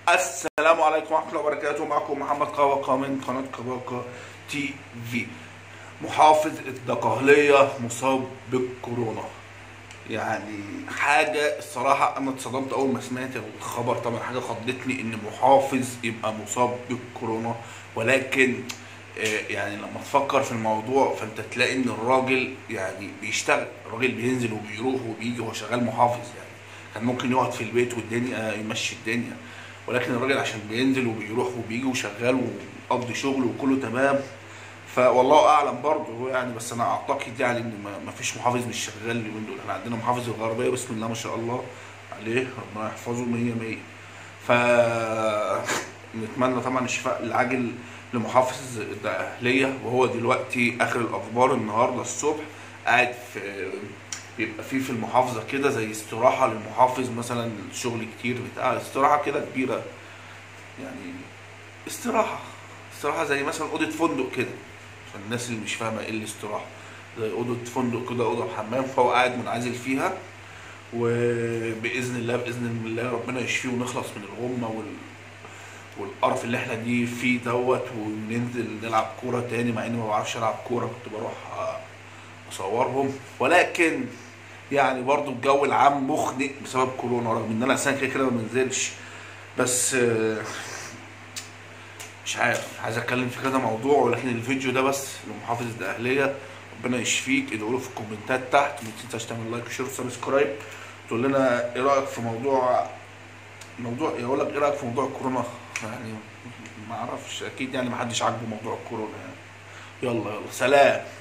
السلام عليكم ورحمة الله وبركاته معكم محمد قواقة من قناة قواقة تي في محافظ الدقهلية مصاب بالكورونا يعني حاجة الصراحة أنا اتصدمت أول ما سمعت الخبر طبعا حاجة خضتني إن محافظ يبقى مصاب بالكورونا ولكن آه، يعني لما تفكر في الموضوع فأنت تلاقي إن الراجل يعني بيشتغل الراجل بينزل وبيروح وبيجي هو شغال محافظ يعني كان ممكن يقعد في البيت والدنيا يمشي الدنيا ولكن الراجل عشان بينزل وبيروح وبيجي وشغال وقضي شغل وكله تمام فوالله اعلم برضه هو يعني بس انا اعتقد يعني ان ما- ما فيش محافظ مش شغال اليومين دول احنا عندنا محافظ الغربيه بسم الله ما شاء الله عليه ربنا يحفظه 100 100 ف نتمنى طبعا الشفاء العاجل لمحافظ الدقهليه وهو دلوقتي اخر الاخبار النهارده الصبح قاعد في بيبقى في في المحافظه كده زي استراحه للمحافظ مثلا الشغل كتير بتاع استراحه كده كبيره يعني استراحه استراحه زي مثلا اوضه فندق كده عشان الناس اللي مش فاهمه ايه الاستراحه زي اوضه فندق كده اوضه بحمام فهو قاعد منعزل فيها وباذن الله باذن الله ربنا يشفيه ونخلص من الغمه وال والقرف اللي احنا دي فيه دوت وننزل نلعب كوره تاني مع اني ما بعرفش العب كوره كنت بروح آه، اصورهم ولكن يعني برضو الجو العام مخنق بسبب كورونا رغم ان انا اساسا كده كده ما بنزلش بس آه، مش عارف عايز اتكلم في كذا موضوع ولكن الفيديو ده بس لمحافظ الاهليه ربنا يشفيك ادعوا له في الكومنتات تحت ما تنساش تعمل لايك وشير وسبسكرايب تقول لنا ايه رايك في موضوع موضوع يقول لك ايه رايك في موضوع الكورونا يعني ما اعرفش اكيد يعني ما حدش عاجبه موضوع الكورونا يعني يلا يلا سلام